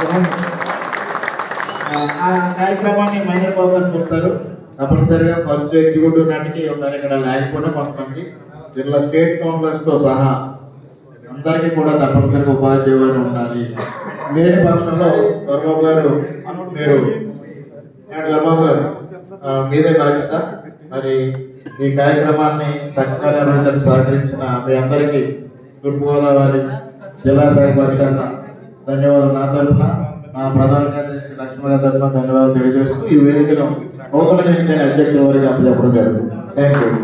ఆ, ఆ కార్యక్రమాన్ని మహేంద్ర బాబు గారు చూస్తారు తప్పనిసరిగా ఫస్ట్ ఎగ్జిక్యూటివ్ నాటికి ఒకవేళ ఇక్కడ లేకపోయినా కొంతమంది జిల్లా స్టేట్ కౌన్సిలర్స్ తో సహా అందరికీ కూడా తప్పనిసరిగా ఉపాధి జీవనం ఉండాలి లేని పక్షంలో దొరబాబు గారు మీరు ఏమండి దొరబాబు గారు ఆ, మీదే బాధ్యత మరి ఈ కార్యక్రమాన్ని చక్కగా నిర్వహించడానికి సహకరించిన మీ అందరికీ తూర్పుగోదావరి జిల్లా శాఖ పక్షాన ధన్యవాదాలు నా తరఫున మా ప్రధాన కార్యదర్శి లక్ష్మణ గారి తరఫున ధన్యవాదాలు తెలియజేస్తూ ఈ వేదికను నూతన ఎన్నికైన అధ్యక్షుల వారికి అప్పచెప్పడం జరుగుతుంది థ్యాంక్ యూ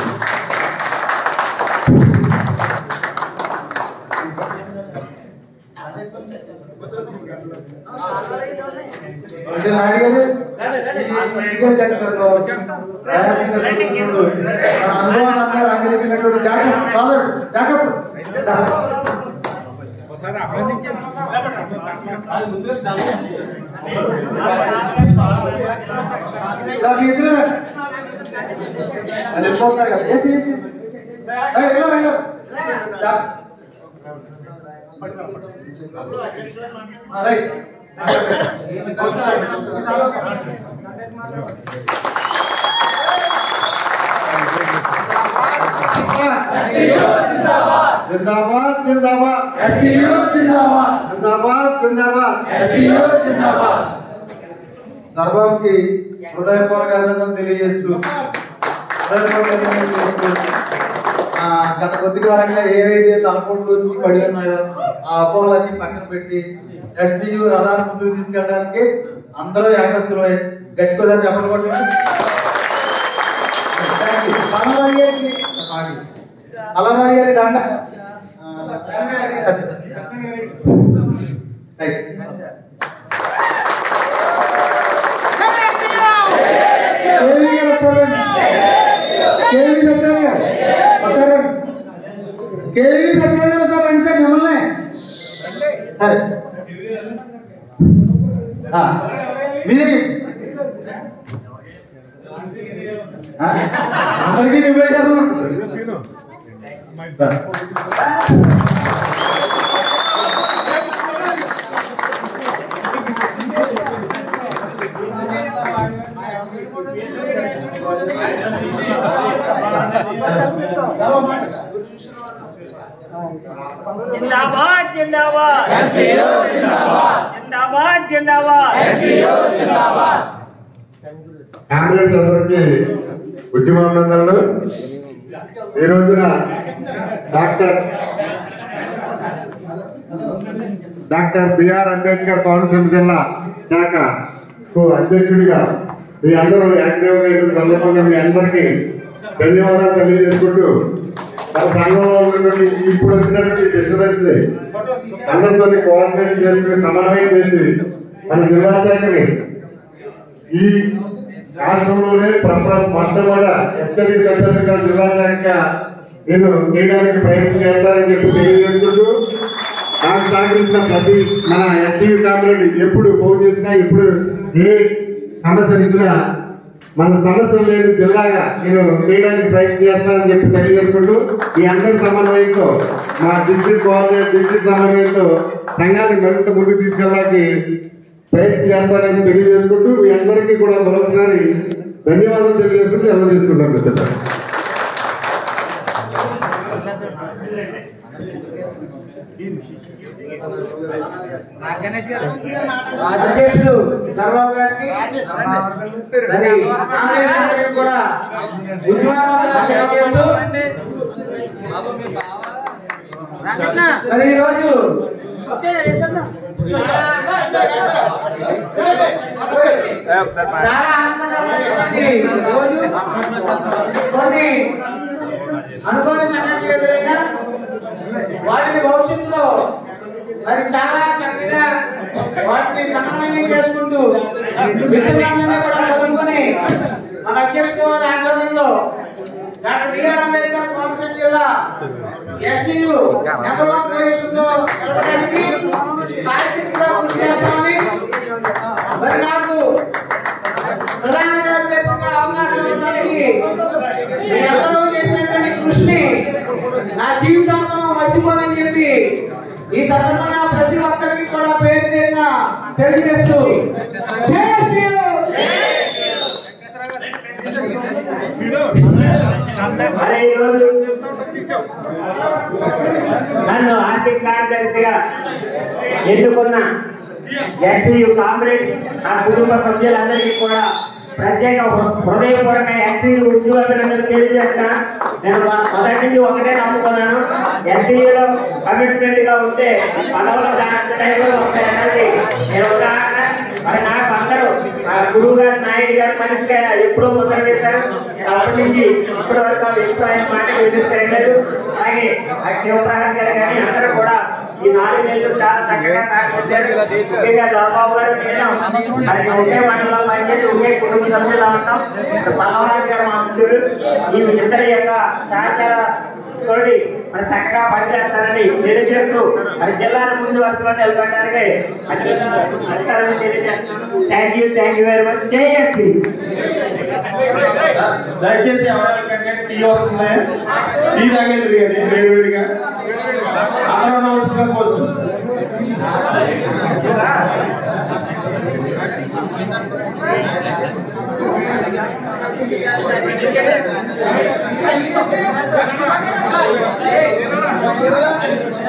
అంటే నాయుడు గారు ఈ మెడికల్ సెక్టర్లో రాజకీయ కుటుంబంలో మన అనుభవాన్ని అందించినటువంటి జాకబ్ ఫాదర్ జాకబ్ దా, మీ ఇద్దరు రండి. అది వెళ్ళిపోతున్నారు కదా ఏసి ఏసి ఏయ్, వెళ్ళు, వెళ్ళు. దా. ఆ, రైట్ జిందాబాద్ జిందాబాద్ జిందాబాద్ జిందాబాద్ దర్బాబుకి హృదయపూర్వక అభినందన తెలియజేస్తూ హృదయపూర్వక అభినందనలు తెలియజేస్తూ, ఆ, గత కొద్ది కాలంగా ఏవైతే తలపోట్లు వచ్చి పడి ఉన్నాయో ఆ అపోహలన్నీ పక్కన పెట్టి ఎస్టీయు రథాన్ని ముందుకు తీసుకెళ్ళడానికి అందరూ ఏకత్రులై గట్టిగా చెప్పలు కొట్టండి Thank you. అలరాయి గారికి అలరాయి గారి దండ ఆ, లక్ష్మీ గారి రైట్. కేవీ గారు వచ్చారండి. కేవీ సత్యనారాయణ గారు వచ్చారండి. కేవీ సత్యనారాయణ గారు వచ్చారండి సార్ మిమ్మల్ని సరే ఆ, మీరే ఆ, అందరికీ నువ్వే కదా जिंदाबाद जिंदाबाद जिंदाबाद जिंदाबाद కాంగ్రెస్ అందరికి ఉద్యమాభినందనలు ఈ రోజున doctor doctor BR Ambedkar Konaseema జిల్లా శాఖ అధ్యక్షుడిగా మీ అందరూ యాక్టివ్గా ఇచ్చిన సందర్భంగా మీ అందరికీ ధన్యవాదాలు తెలియజేసుకుంటూ మన సంఘంలో ఉన్నటువంటి ఇప్పుడు వచ్చినటువంటి డిస్టర్బెన్స్ అందరితో కోఆర్డినేషన్ చేసుకుని సమన్వయం చేసి మన జిల్లా శాఖని ఈ రాష్ట్రంలోనే ప్రపంచ మొట్టమొదట ఎత్తడి సభ్యతగా జిల్లా శాఖ నేను చేయడానికి ప్రయత్నం చేస్తానని చెప్పి తెలియజేసుకుంటూ నాకు సహకరించిన ప్రతి మన ఎస్టీ కామ్రేడ్ ఎప్పుడు ఫోన్ చేసినా ఎప్పుడు ఏ సమస్య ఇచ్చినా మన సమస్యలు లేని జిల్లాగా నేను చేయడానికి ప్రయత్నం చేస్తానని చెప్పి తెలియజేసుకుంటూ ఈ అందరి సమన్వయంతో మా డిస్ట్రిక్ట్ కోఆర్డినేటర్ డిస్ట్రిక్ట్ సమన్వయంతో సంఘాన్ని మరింత ముందుకు తీసుకెళ్ళడానికి ప్రయత్నం చేస్తానని తెలియజేసుకుంటూ మీ అందరికీ కూడా మరొకసారి ధన్యవాదాలు తెలియజేసుకుంటూ సెలవు తీసుకుంటాను మిత్రులు అధ్యక్షుడు చంద్రబాబు గారికి మరి కాంగ్రెస్ పార్టీకి కూడా ఉద్యమాలు తెలియజేస్తూ మరి ఈ రోజు చాలా ఆనందకరమైనటువంటి రోజు కొన్ని అనుకోని సంఘటనలు ఎదురైనా వాటిని భవిష్యత్తులో మరి చాలా చక్కగా వాటిని సమన్వయం చేసుకుంటూ మిత్రులందరినీ కూడా కలుపుకొని మన అధ్యక్షుడు వారి ఆధ్వర్యంలో డాక్టర్ బిఆర్ అంబేద్కర్ కోనసీమ జిల్లా ఎస్టీయు నెంబర్ వన్ పొజిషన్ లో నిలవడానికి సాయశక్తిగా కృషి చేస్తామని మరి నాకు ప్రధాన కార్యదర్శిగా అవకాశం ఇవ్వడానికి మీ అందరూ చేసినటువంటి కృషిని నా జీవితంలో మర్చిపోదని చెప్పి ఈ సందర్భంగా ప్రతి ఒక్కరికి కూడా కూడా పేరు పేరున తెలియజేస్తూ జై శ్రీరామ్ మరి ఈరోజు నన్ను ఆర్థిక కార్యదర్శిగా ఎన్నుకున్న ఎస్యు కామ్రేడ్స్ నా కుటుంబ సభ్యులందరికీ కూడా ప్రత్యేక హృ- హృదయపూర్వక ఎస్సీలు ఉద్యోగాభినందనలు తెలియజేస్తున్నా నేను మొ- మొదటి నుంచి ఒకటే నమ్ముకున్నాను ఎస్సీలో కమిట్మెంట్ గా ఉంటే పదవులు దాని టైంలో వస్తాయన్నది నేను ఉదాహరణ మరి నాకు అందరూ మా గురువు గారు నాయుడు గారు మనిషిగా ఎప్పుడూ ముద్ర వేశారు నేను అప్పటి నుంచి ఇప్పటి వరకు ఆ అభిప్రాయం మాటకు ఎదుర్కోలేదు అలాగే ఆ శివప్రసాద్ గారు కానీ అందరూ కూడా ఈ నాలుగు నెలలు చాలా చక్కగా కాకపోతారు ముఖ్యంగా దొరబాబు గారు నేను మరి ఒకే మండలం పనిచేసి ఒకే కుటుంబ సభ్యులు ఉంటాం పల్లవరాజు గారు మా మిత్రుడు ఈ ఇద్దరి యొక్క సహకార తోటి మరి చక్కగా పనిచేస్తారని తెలియజేస్తూ మరి జిల్లాల ముందు వరుసలో నిలబడడానికి అధికారులను తెలియజేస్తున్నాను thank you thank you very much JSP దయచేసి ఎవరికంటే టీ వస్తుంది టీ తాగేది కానీ వేడివేడిగా అందరూ ఉండవలసిందిగా కోరుతున్నాను